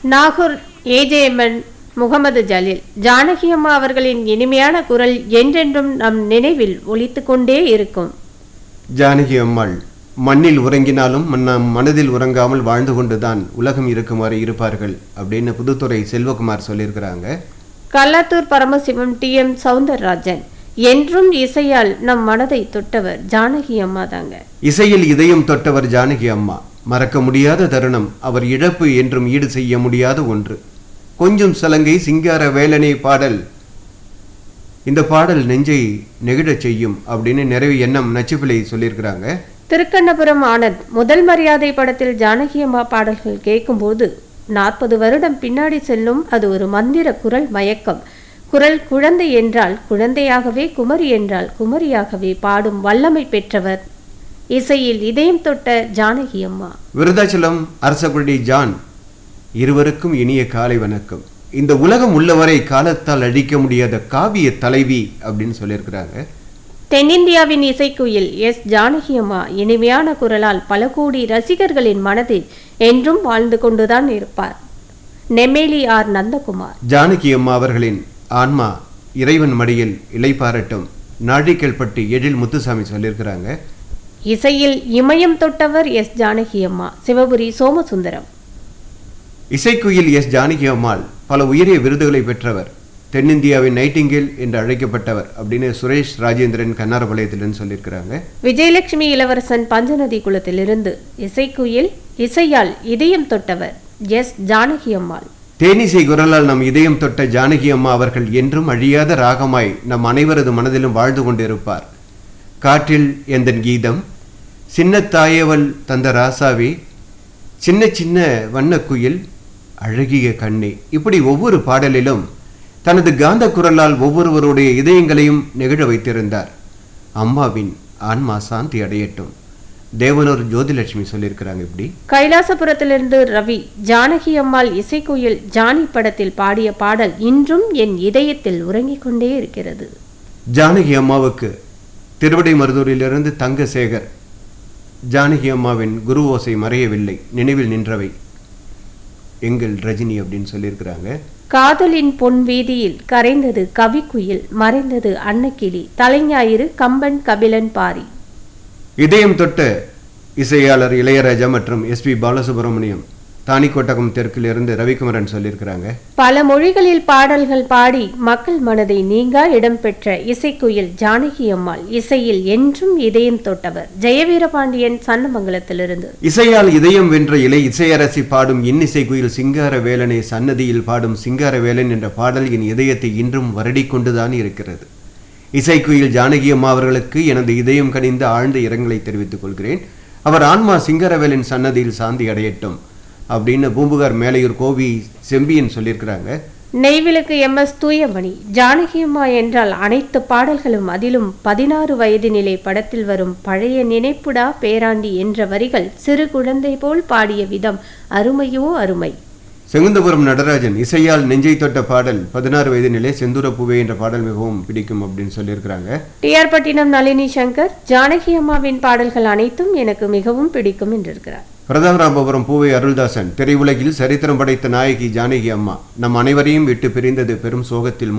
Nagore AJMN Mohammed Jaleel Janaki அம்மா அவர்களின் இனிமையான குரல் என்றென்றும் நம் நினைவில் ஒலித்துக் கொண்டே இருக்கும் ஜானகி அம்மாள் மண்ணில் உறங்கினாலும் நம் மனதில் உறங்காமல் வாழ்ந்து கொண்டுதான் உலகம் இருக்குமாறு இருப்பார்கள் அப்படின்னு புதுத்துறை செல்வகுமார் சொல்லியிருக்கிறாங்க கல்லாத்தூர் பரமசிவம் டி எம் சவுந்தரராஜன் என்றும் இசையால் நம் மனதை தொட்டவர் ஜானகி அம்மா தாங்க இசையில் இதயம் தொட்டவர் ஜானகி அம்மா மறக்க முடியாத தருணம் அவர் இழப்பு என்றும் ஈடு செய்ய முடியாத ஒன்று கொஞ்சம் சலங்கை சிங்கார வேலனை பாடல் இந்த பாடல் நெஞ்சை நெகிழச் செய்யும் அப்படின்னு நிறைவு எண்ணம் நச்சுப்பிள்ளை சொல்லியிருக்கிறாங்க திருக்கண்ணபுரம் ஆனந்த் முதல் மரியாதை படத்தில் ஜானகி அம்மா பாடல்கள் கேட்கும்போது நாற்பது வருடம் பின்னாடி செல்லும் அது ஒரு மந்திர குரல் மயக்கம் குரல் குழந்தை என்றால் குழந்தையாகவே குமரி என்றால் குமரியாகவே பாடும் வல்லமை பெற்றவர் இசையில் இதயம் தொட்ட ஜானகி அம்மா விருதாச்சலம் அரசகுடி ஜான் இருவருக்கும் இனிய காலை வணக்கம் இந்த உலகம் உள்ளவரை காலத்தால் அழிக்க முடியாத காவிய தலைவி அப்படின்னு சொல்லியிருக்கிறாங்க தென்னிந்தியாவின் இசைக்குயில் எஸ் ஜானகி அம்மா இனிமையான குரலால் பல கோடி ரசிகர்களின் மனதில் என்றும் வாழ்ந்து கொண்டுதான் இருப்பார் நெம்மேலி ஆர் நந்தகுமார் ஜானகி அம்மா அவர்களின் ஆன்மா இறைவன் மடியில் இலைப்பாரட்டும் நாழிக்கல்பட்டி எழில் முத்துசாமி சொல்லியிருக்கிறாங்க இசையில் இமயம் தொட்டவர் எஸ் ஜானகி அம்மா சிவபுரி சோமசுந்தரம் இசைக்குயில் எஸ் ஜானகி அம்மாள் பல உயரிய விருதுகளை பெற்றவர் தென்னிந்தியாவின் நைட்டிங்கேல் என்று அழைக்கப்பட்டவர் அப்படின்னு சுரேஷ் ராஜேந்திரன் கண்ணாரபாளையத்திலிருந்து சொல்லியிருக்கிறாங்க விஜயலட்சுமி இளவரசன் பஞ்சநதி குலத்திலிருந்து இசைக்குயில் இசையால் இதயம் தொட்டவர் எஸ் ஜானகி அம்மாள் தேனிசை குரலால் நம் இதயம் தொட்ட ஜானகி அம்மா அவர்கள் என்றும் அழியாத ராகமாய் நம் அனைவரது மனதிலும் வாழ்ந்து கொண்டிருப்பார் காற்றில் எந்தன் கீதம் சின்ன தாயவள் தந்த ராசாவே சின்ன சின்ன வண்ணக்குயில் அழகிய கண்ணே இப்படி ஒவ்வொரு பாடலிலும் தனது காந்த குரலால் ஒவ்வொருவருடைய இதயங்களையும் நெகிழ வைத்திருந்தார் அம்மாவின் ஆன்மா சாந்தி அடையட்டும் தேவனூர் ஜோதிலட்சுமி சொல்லியிருக்கிறாங்க இப்படி கைலாசபுரத்திலிருந்து ரவி ஜானகி அம்மாள் இசைக்குயில் ஜானி படத்தில் பாடிய பாடல் இன்றும் என் இதயத்தில் உறங்கிக் கொண்டே இருக்கிறது ஜானகி அம்மாவுக்கு திருவிடைமருதூரிலிருந்து தங்கசேகர் ஜானகி அம்மாவின் குரு ஓசை மறையவில்லை நினைவில் நின்றவை எங்கள் ரஜினி அப்படின்னு சொல்லியிருக்கிறாங்க காதலின் பொன் வீதியில் கரைந்தது கவிக்குயில் மறைந்தது அன்னக்கிளி தலைஞாயிறு கம்பன் கபிலன் பாரி இதயம் தொட்ட இசையாளர் இளையராஜா மற்றும் எஸ்பி பாலசுப்ரமணியம் தானிக்கோட்டகம் தெற்கிலிருந்து ரவிக்குமரன் சொல்லியிருக்கிறாங்க பல மொழிகளில் பாடல்கள் பாடி மக்கள் மனதை நீங்கா இடம்பெற்ற இசைக்குயில் ஜானகி அம்மாள் இசையில் என்றும் இதயம் தொட்டவர் ஜெயவீரபாண்டியன் சன்னமங்கலத்திலிருந்து இசையால் இதயம் வென்ற இலை இசையரசி பாடும் இன்னிசை குயில் சிங்கார வேலனை சன்னதியில் பாடும் சிங்கார வேலன் என்ற பாடல் என் இதயத்தை இன்றும் வருடிக்கொண்டுதான் இருக்கிறது இசைக்குயில் ஜானகி அம்மா அவர்களுக்கு எனது இதயம் கனிந்த ஆழ்ந்த இரங்கலை தெரிவித்துக் கொள்கிறேன் அவர் ஆன்மா சிங்காரவேலின் சன்னதியில் சாந்தி அடையட்டும் அப்படின்னு பூம்புகார் மேலையூர் கோவி செம்பியன் சொல்லியிருக்கிறாங்க நெய்விளக்கு எம் எஸ் தூயமணி ஜானகி அம்மா என்றால் அனைத்து பாடல்களும் அதிலும் பதினாறு வயது நிலை படத்தில் வரும் பழைய நினைப்புடா பேராண்டி என்ற வரிகள் சிறு குழந்தை போல் பாடிய விதம் அருமையோ அருமை செங்குந்தபுரம் நடராஜன் இசையால் நெஞ்சை தொட்ட பாடல் பதினாறு வயது நிலை செந்தூர பூவே என்ற பாடல் மிகவும் பிடிக்கும் அப்படின்னு சொல்லியிருக்கிறாங்க டிஆர் பட்டினம் நளினி சங்கர் ஜானகி அம்மாவின் பாடல்கள் அனைத்தும் எனக்கு மிகவும் பிடிக்கும் என்றிருக்கிறார் பிரதாபராமபுரம் பூவை அருள்தாசன் திரையுலகில் சரித்திரம் படைத்த நாயகி ஜானகி அம்மா நம் அனைவரையும் விட்டு பிரிந்தது பெரும் சோகத்தில்